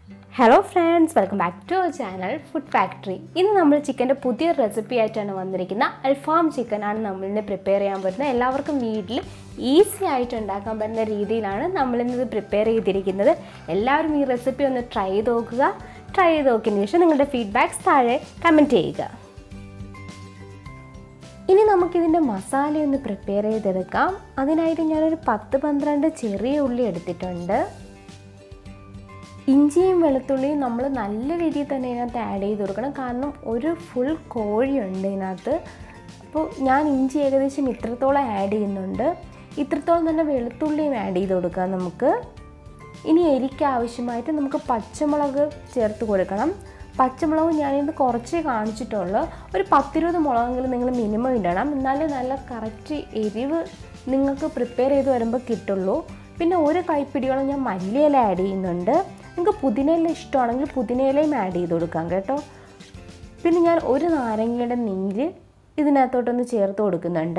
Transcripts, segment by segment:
hello friends welcome back to our channel food factory ഇന്ന് നമ്മൾ ചിക്കൻ്റെ പുതിയ റെസിപ്പി ആയിട്ടാണ് വന്നിരിക്കുന്നത് അൽഫാം ചിക്കനാണ് നമ്മൾ ഇന്ന് പ്രിപ്പയർ ചെയ്യാൻ പറ്റുന്നത് എല്ലാവർക്കും വീട്ടിൽ ഈസി ആയിട്ട് ഉണ്ടാക്കാൻ പറ്റുന്ന രീതിയിലാണ് നമ്മളിന്നത് പ്രിപ്പയർ ചെയ്തിരിക്കുന്നത് എല്ലാവരും ഈ റെസിപ്പി ഒന്ന് ട്രൈ ചെയ്ത് നോക്കുക ട്രൈ ചെയ്ത് നോക്കിയതിന് ശേഷം നിങ്ങളുടെ ഫീഡ്ബാക്ക്സ് താഴെ കമൻറ്റ് ചെയ്യുക ഇനി നമുക്കിതിൻ്റെ മസാല ഒന്ന് പ്രിപ്പയർ ചെയ്തെടുക്കാം അതിനായിട്ട് ഞാനൊരു പത്ത് പന്ത്രണ്ട് ചെറിയ ഉള്ളി എടുത്തിട്ടുണ്ട് ഇഞ്ചിയും വെളുത്തുള്ളിയും നമ്മൾ നല്ല രീതിയിൽ തന്നെ ഇതിനകത്ത് ആഡ് ചെയ്ത് കൊടുക്കണം കാരണം ഒരു ഫുൾ കോഴിയുണ്ട് ഇതിനകത്ത് അപ്പോൾ ഞാൻ ഇഞ്ചി ഏകദേശം ഇത്രത്തോളം ആഡ് ചെയ്യുന്നുണ്ട് ഇത്രത്തോളം തന്നെ വെളുത്തുള്ളിയും ആഡ് ചെയ്ത് കൊടുക്കാം നമുക്ക് ഇനി എരിക്ക് ആവശ്യമായിട്ട് നമുക്ക് പച്ചമുളക് ചേർത്ത് കൊടുക്കണം പച്ചമുളക് ഞാനിത് കുറച്ചേ കാണിച്ചിട്ടുള്ളൂ ഒരു പത്തിരുപത് മുളകെങ്കിലും നിങ്ങൾ മിനിമം ഇടണം എന്നാലേ നല്ല കറക്റ്റ് എരിവ് നിങ്ങൾക്ക് പ്രിപ്പയർ ചെയ്ത് വരുമ്പോൾ കിട്ടുള്ളൂ പിന്നെ ഒരു കൈപ്പിടിയോളം ഞാൻ മല്ലിയില ആഡ് ചെയ്യുന്നുണ്ട് നിങ്ങൾക്ക് പുതിനയില ഇഷ്ടമാണെങ്കിൽ പുതിനയിലയും ആഡ് ചെയ്ത് കൊടുക്കാം കേട്ടോ പിന്നെ ഞാൻ ഒരു നാരങ്ങയുടെ നീര് ഇതിനകത്തോട്ടൊന്ന് ചേർത്ത് കൊടുക്കുന്നുണ്ട്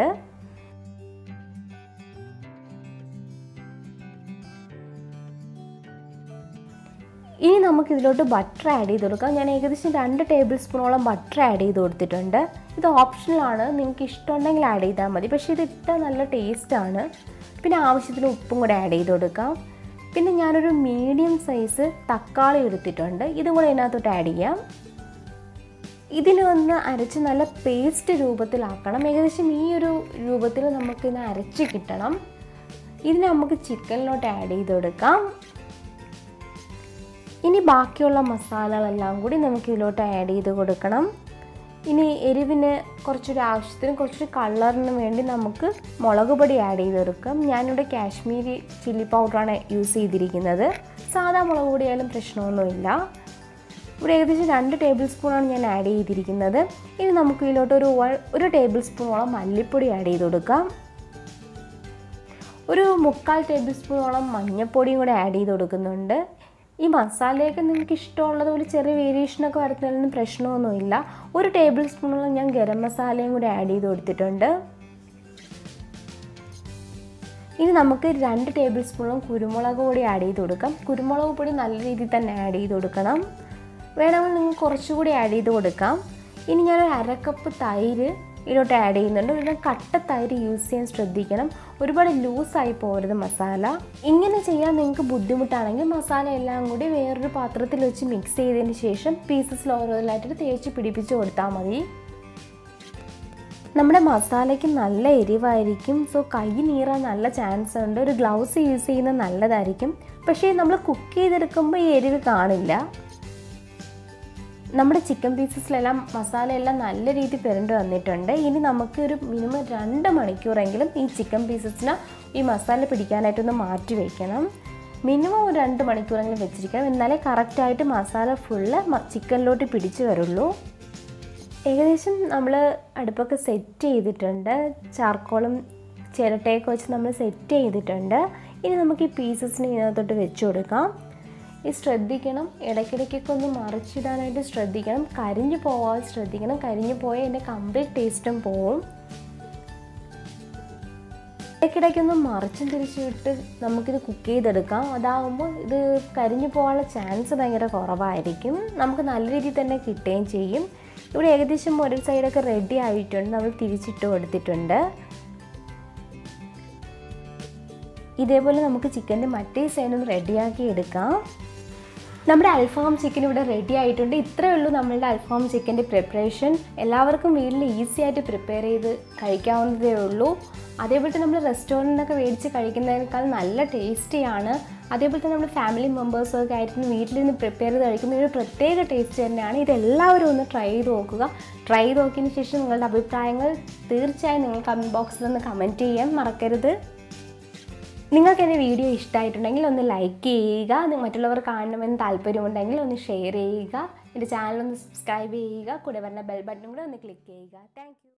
ഇനി നമുക്ക് ഇതിലോട്ട് ബട്ടർ ആഡ് ചെയ്ത് കൊടുക്കാം ഞാൻ ഏകദേശം രണ്ട് ടേബിൾ സ്പൂണോളം ബട്ടർ ആഡ് ചെയ്ത് കൊടുത്തിട്ടുണ്ട് ഇത് ഓപ്ഷണലാണ് നിങ്ങൾക്ക് ഇഷ്ടമുണ്ടെങ്കിൽ ആഡ് ചെയ്താൽ മതി പക്ഷേ ഇത് ഇട്ടാൽ നല്ല ടേസ്റ്റാണ് പിന്നെ ആവശ്യത്തിന് ഉപ്പും കൂടെ ആഡ് ചെയ്ത് കൊടുക്കാം പിന്നെ ഞാനൊരു മീഡിയം സൈസ് തക്കാളി എടുത്തിട്ടുണ്ട് ഇതും കൂടെ ഇതിനകത്തോട്ട് ആഡ് ചെയ്യാം ഇതിനെ ഒന്ന് അരച്ച് നല്ല പേസ്റ്റ് രൂപത്തിലാക്കണം ഏകദേശം ഈ ഒരു രൂപത്തിൽ നമുക്കിതിനെ അരച്ച് കിട്ടണം ഇതിനെ നമുക്ക് ചിക്കനിലോട്ട് ആഡ് ചെയ്ത് കൊടുക്കാം ഇനി ബാക്കിയുള്ള മസാലകളെല്ലാം കൂടി നമുക്ക് ഇതിലോട്ട് ആഡ് ചെയ്ത് കൊടുക്കണം ഇനി എരിവിന് കുറച്ചൊരു ആവശ്യത്തിന് കുറച്ചൊരു കളറിന് വേണ്ടി നമുക്ക് മുളക് പൊടി ആഡ് ചെയ്ത് കൊടുക്കാം ഞാനിവിടെ കാശ്മീരി ചില്ലി പൗഡറാണ് യൂസ് ചെയ്തിരിക്കുന്നത് സാധാ മുളക് പൊടിയായാലും പ്രശ്നമൊന്നുമില്ല ഇവിടെ ഏകദേശം രണ്ട് ടേബിൾ സ്പൂണാണ് ഞാൻ ആഡ് ചെയ്തിരിക്കുന്നത് ഇനി നമുക്ക് ഇതിലോട്ട് ഒരു ഒരു ടേബിൾ സ്പൂണോളം മല്ലിപ്പൊടി ആഡ് ചെയ്ത് കൊടുക്കാം ഒരു മുക്കാൽ ടേബിൾ സ്പൂണോളം മഞ്ഞൾപ്പൊടിയും കൂടെ ആഡ് ചെയ്ത് കൊടുക്കുന്നുണ്ട് ഈ മസാലയൊക്കെ നിങ്ങൾക്ക് ഇഷ്ടമുള്ളത് പോലെ ചെറിയ വേരിയേഷനൊക്കെ വരുത്തുന്നതിന് പ്രശ്നമൊന്നുമില്ല ഒരു ടേബിൾ സ്പൂണോളം ഞാൻ ഗരം മസാലയും കൂടെ ആഡ് ചെയ്ത് കൊടുത്തിട്ടുണ്ട് ഇനി നമുക്ക് രണ്ട് ടേബിൾ സ്പൂണും കുരുമുളക് പൊടി ആഡ് ചെയ്ത് കൊടുക്കാം കുരുമുളക് പൊടി നല്ല രീതിയിൽ തന്നെ ആഡ് ചെയ്ത് കൊടുക്കണം വേണമെങ്കിൽ നിങ്ങൾക്ക് കുറച്ചുകൂടി ആഡ് ചെയ്ത് കൊടുക്കാം ഇനി ഞാനൊരു അരക്കപ്പ് തൈര് ഇതിലോട്ട് ആഡ് ചെയ്യുന്നുണ്ട് പിന്നെ കട്ട തൈര് യൂസ് ചെയ്യാൻ ശ്രദ്ധിക്കണം ഒരുപാട് ലൂസായി പോകരുത് മസാല ഇങ്ങനെ ചെയ്യാൻ നിങ്ങൾക്ക് ബുദ്ധിമുട്ടാണെങ്കിൽ മസാല എല്ലാം കൂടി വേറൊരു പാത്രത്തിൽ വെച്ച് മിക്സ് ചെയ്തതിന് ശേഷം പീസസ് ഓരോന്നായിട്ട് തേച്ച് പിടിപ്പിച്ച് കൊടുത്താൽ മതി നമ്മുടെ മസാലയ്ക്ക് നല്ല എരിവായിരിക്കും സോ കൈ നീറാൻ നല്ല ചാൻസ് ഉണ്ട് ഒരു ഗ്ലൗസ് യൂസ് ചെയ്യുന്നത് നല്ലതായിരിക്കും പക്ഷേ നമ്മൾ കുക്ക് ചെയ്തെടുക്കുമ്പോൾ ഈ എരിവ് കാണില്ല നമ്മുടെ ചിക്കൻ പീസസിലെല്ലാം മസാലയെല്ലാം നല്ല രീതിയിൽ പെരണ്ട് വന്നിട്ടുണ്ട് ഇനി നമുക്ക് ഒരു മിനിമം രണ്ട് മണിക്കൂറെങ്കിലും ഈ ചിക്കൻ പീസസിന് ഈ മസാല പിടിക്കാനായിട്ടൊന്ന് മാറ്റി വയ്ക്കണം മിനിമം ഒരു രണ്ട് മണിക്കൂറെങ്കിലും വെച്ചിരിക്കണം എന്നാലേ കറക്റ്റായിട്ട് മസാല ഫുള്ള് ചിക്കനിലോട്ട് പിടിച്ചു വരുള്ളൂ ഏകദേശം നമ്മൾ അടുപ്പൊക്കെ സെറ്റ് ചെയ്തിട്ടുണ്ട് ചാർക്കോളും ചിരട്ടയൊക്കെ വെച്ച് നമ്മൾ സെറ്റ് ചെയ്തിട്ടുണ്ട് ഇനി നമുക്ക് ഈ പീസസിന് ഇതിനകത്തോട്ട് വെച്ച് കൊടുക്കാം ഈ ശ്രദ്ധിക്കണം ഇടയ്ക്കിടയ്ക്കൊക്കെ ഒന്ന് മറിച്ചിടാനായിട്ട് ശ്രദ്ധിക്കണം കരിഞ്ഞു പോവാതെ ശ്രദ്ധിക്കണം കരിഞ്ഞു പോയാൽ എൻ്റെ കംപ്ലീറ്റ് ടേസ്റ്റും പോവും ഇടയ്ക്കിടയ്ക്കൊന്ന് മറിച്ചും തിരിച്ചിട്ട് നമുക്കിത് കുക്ക് ചെയ്തെടുക്കാം അതാകുമ്പോൾ ഇത് കരിഞ്ഞു പോകാനുള്ള ചാൻസ് ഭയങ്കര കുറവായിരിക്കും നമുക്ക് നല്ല രീതിയിൽ തന്നെ കിട്ടുകയും ചെയ്യും ഇവിടെ ഏകദേശം ഒരു സൈഡൊക്കെ റെഡി ആയിട്ടുണ്ട് നമ്മൾ തിരിച്ചിട്ട് കൊടുത്തിട്ടുണ്ട് ഇതേപോലെ നമുക്ക് ചിക്കൻ്റെ മറ്റേ സൈഡൊന്ന് റെഡിയാക്കി എടുക്കാം നമ്മുടെ അൽഫാം ചിക്കൻ ഇവിടെ റെഡി ആയിട്ടുണ്ട് ഇത്രയേ ഉള്ളൂ നമ്മളുടെ അൽഫാം ചിക്കൻ്റെ പ്രിപ്പറേഷൻ എല്ലാവർക്കും വീട്ടിൽ ഈസി ആയിട്ട് പ്രിപ്പയർ ചെയ്ത് കഴിക്കാവുന്നതേ ഉള്ളൂ അതേപോലെ തന്നെ നമ്മൾ റെസ്റ്റോറൻറ്റിനൊക്കെ മേടിച്ച് കഴിക്കുന്നതിനേക്കാൾ നല്ല ടേസ്റ്റിയാണ് അതേപോലെ തന്നെ നമ്മൾ ഫാമിലി മെമ്പേഴ്സൊക്കെ ആയിട്ട് വീട്ടിലിരുന്ന് പ്രിപ്പയർ ചെയ്ത് കഴിക്കുന്ന ഒരു പ്രത്യേക ടേസ്റ്റ് തന്നെയാണ് ഇതെല്ലാവരും ഒന്ന് ട്രൈ ചെയ്ത് നോക്കുക ട്രൈ ചെയ്ത് നോക്കിയതിന് ശേഷം നിങ്ങളുടെ അഭിപ്രായങ്ങൾ തീർച്ചയായും നിങ്ങൾ കമൻറ്റ് ബോക്സിൽ ഒന്ന് കമൻറ്റ് ചെയ്യാൻ മറക്കരുത് നിങ്ങൾക്ക് എൻ്റെ വീഡിയോ ഇഷ്ടമായിട്ടുണ്ടെങ്കിൽ ഒന്ന് ലൈക്ക് ചെയ്യുക മറ്റുള്ളവർ കാണണമെന്ന് താല്പര്യമുണ്ടെങ്കിൽ ഒന്ന് ഷെയർ ചെയ്യുക എൻ്റെ ചാനൽ ഒന്ന് സബ്സ്ക്രൈബ് ചെയ്യുക കൂടെ വരുന്ന ബെൽ ബട്ടൺ കൂടെ ഒന്ന് ക്ലിക്ക് ചെയ്യുക താങ്ക്